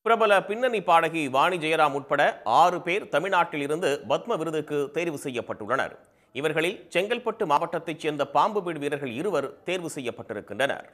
பிரபல பின்னணி பாடகி வாணி ஜெயராம் உட்பட ஆறு பேர் தமிழ்நாட்டில் இருந்து பத்ம விருதுக்கு தேர்வு செய்யப்பட்டுள்ளனர் இவர்களில் செங்கல்பட்டு மாவட்டத்தைச் சேர்ந்த பாம்பு வீடு வீரர்கள் இருவர் தேர்வு செய்யப்பட்டிருக்கின்றனர்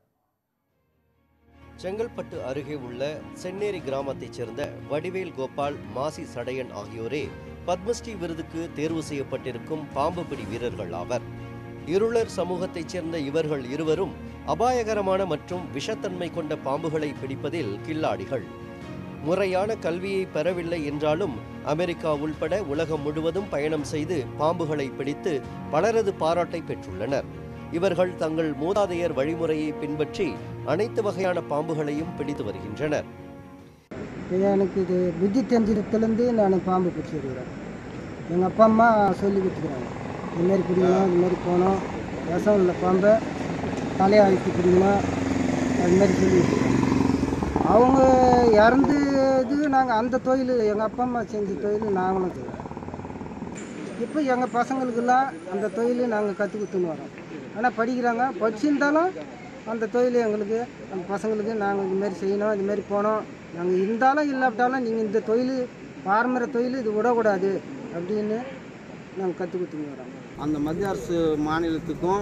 செங்கல்பட்டு அருகே உள்ள சென்னேரி கிராமத்தைச் சேர்ந்த வடிவேல் கோபால் மாசி சடையன் ஆகியோரே பத்மஸ்ரீ விருதுக்கு தேர்வு செய்யப்பட்டிருக்கும் பாம்பு பிடி வீரர்கள் ஆவர் இருளர் சமூகத்தைச் சேர்ந்த இவர்கள் இருவரும் அபாயகரமான மற்றும் விஷத்தன்மை கொண்ட பாம்புகளை பிடிப்பதில் கில்லாடிகள் முறையான கல்வியை பெறவில்லை என்றாலும் அமெரிக்கா உள்பட உலகம் முழுவதும் பயணம் செய்து பாம்புகளை பிடித்து பலரது பாராட்டை பெற்றுள்ளனர் இவர்கள் தங்கள் மூதாதையர் வழிமுறையை பின்பற்றி அனைத்து வகையான பாம்புகளையும் பிடித்து வருகின்றனர் இது எனக்கு இது புத்தி தெரிஞ்சதுலேருந்து நான் பாம்பு பிடிச்சிருக்கிறேன் எங்கள் அப்பா அம்மா சொல்லி கொடுத்துக்கிறாங்க இதுமாரி பிடிக்கணும் இதுமாரி போகணும் விஷம் உள்ள பாம்பை தலையை அழுத்தி பிடிக்கணும் அதுமாரி சொல்லி கொடுத்துருக்காங்க அவங்க இறந்தது நாங்கள் அந்த தொழில் எங்கள் அப்பா அம்மா செஞ்ச தொழில் நாங்களும் செய்கிறோம் இப்போ எங்கள் பசங்களுக்கெல்லாம் அந்த தொழில் நாங்கள் கற்றுக் கொடுத்துன்னு வரோம் ஆனால் படிக்கிறாங்க படிச்சிருந்தாலும் அந்த தொழில் எங்களுக்கு அந்த பசங்களுக்கு நாங்கள் இதுமாரி செய்யணும் இதுமாரி போனோம் நாங்கள் இருந்தாலும் இல்லாவிட்டாலும் நீங்கள் இந்த தொழில் பாரம்பரிய தொழில் இது விடக்கூடாது அப்படின்னு நாங்கள் கற்றுக் கொடுத்துன்னு வரோம் அந்த மத்திய அரசு மாநிலத்துக்கும்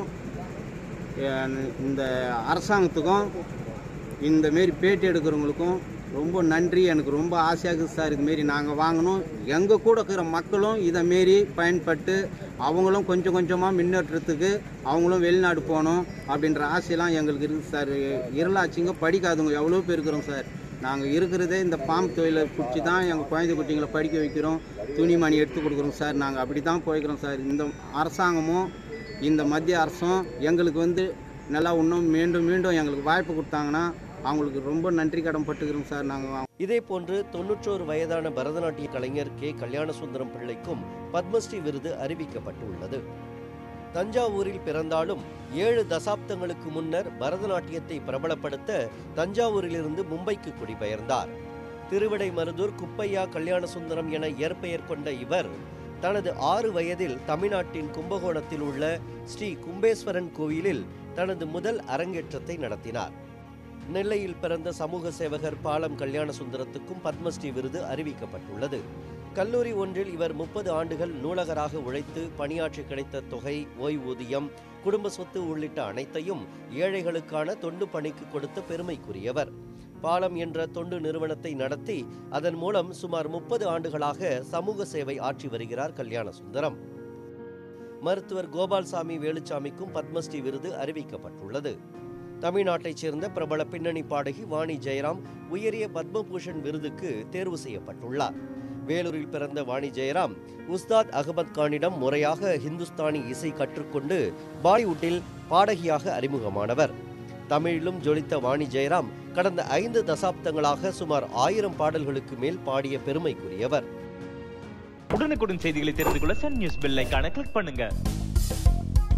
அஹ், இந்த அரசாங்கத்துக்கும் இந்த மாரி பேட்டி எடுக்கிறவங்களுக்கும் ரொம்ப நன்றி எனக்கு ரொம்ப ஆசையாக இருக்குது சார் இதுமாரி நாங்கள் வாங்கணும் எங்கள் கூட இருக்கிற மக்களும் இதை மாரி பயன்பட்டு அவங்களும் கொஞ்சம் கொஞ்சமாக முன்னேற்றத்துக்கு அவங்களும் வெளிநாடு போகணும் அப்படின்ற ஆசையெல்லாம் எங்களுக்கு இருக்குது சார் இருளாச்சிங்க படிக்காதவங்க எவ்வளோ பேர் இருக்கிறோம் சார் நாங்கள் இருக்கிறதே இந்த பாம்பு தொழிலை பிடிச்சி தான் எங்கள் குழந்தை குட்டிங்களை படிக்க வைக்கிறோம் துணிமணி எடுத்து கொடுக்குறோம் சார் நாங்கள் அப்படி தான் போய்க்கிறோம் சார் இந்த அரசாங்கமும் இந்த மத்திய அரசும் எங்களுக்கு வந்து நல்லா இன்னும் மீண்டும் மீண்டும் எங்களுக்கு வாய்ப்பு கொடுத்தாங்கன்னா அவங்களுக்கு ரொம்ப நன்றி கடன் பட்டுக்கிறோம் சார் நாங்கள் இதேபோன்று தொன்னூற்றோரு வயதான பரதநாட்டிய கலைஞர் கே கல்யாணசுந்தரம் பிள்ளைக்கும் பத்மஸ்ரீ விருது அறிவிக்கப்பட்டுள்ளது தஞ்சாவூரில் பிறந்தாலும் ஏழு தசாப்தங்களுக்கு முன்னர் பரதநாட்டியத்தை பிரபலப்படுத்த தஞ்சாவூரிலிருந்து மும்பைக்கு குடிபெயர்ந்தார் திருவிடைமருதூர் குப்பையா கல்யாணசுந்தரம் என இயற்பெயர் கொண்ட இவர் தனது ஆறு வயதில் தமிழ்நாட்டின் கும்பகோணத்தில் உள்ள ஸ்ரீ கும்பேஸ்வரன் கோயிலில் தனது முதல் அரங்கேற்றத்தை நடத்தினார் நெல்லையில் பிறந்த சமூக சேவகர் பாலம் கல்யாணசுந்தரத்துக்கும் பத்மஸ்ரீ விருது அறிவிக்கப்பட்டுள்ளது கல்லூரி ஒன்றில் இவர் முப்பது ஆண்டுகள் நூலகராக உழைத்து பணியாற்றி கிடைத்த தொகை ஓய்வூதியம் குடும்ப சொத்து உள்ளிட்ட அனைத்தையும் ஏழைகளுக்கான தொண்டு பணிக்கு கொடுத்த பெருமைக்குரியவர் பாலம் என்ற தொண்டு நிறுவனத்தை நடத்தி அதன் மூலம் சுமார் முப்பது ஆண்டுகளாக சமூக சேவை ஆற்றி வருகிறார் கல்யாணசுந்தரம் மருத்துவர் கோபால்சாமி வேலுச்சாமிக்கும் பத்மஸ்ரீ விருது அறிவிக்கப்பட்டுள்ளது தமிழ்நாட்டைச் சேர்ந்த பிரபல பின்னணி பாடகி வாணி ஜெயராம் உயரிய பத்மபூஷன் விருதுக்கு தேர்வு செய்யப்பட்டுள்ளார் வேலூரில் பிறந்த வாணி ஜெயராம் உஸ்தாத் அகமத் கானிடம் முறையாக ஹிந்துஸ்தானி இசை கற்றுக்கொண்டு பாலிவுட்டில் பாடகியாக அறிமுகமானவர் தமிழிலும் ஜொலித்த வாணி ஜெயராம் கடந்த ஐந்து தசாப்தங்களாக சுமார் ஆயிரம் பாடல்களுக்கு மேல் பாடிய பெருமைக்குரியவர் உடனுக்குடன் செய்திகளை தெரிந்து கொள்ள சன் நியூஸ் பெல் ஐகானை கிளிக் பண்ணுங்க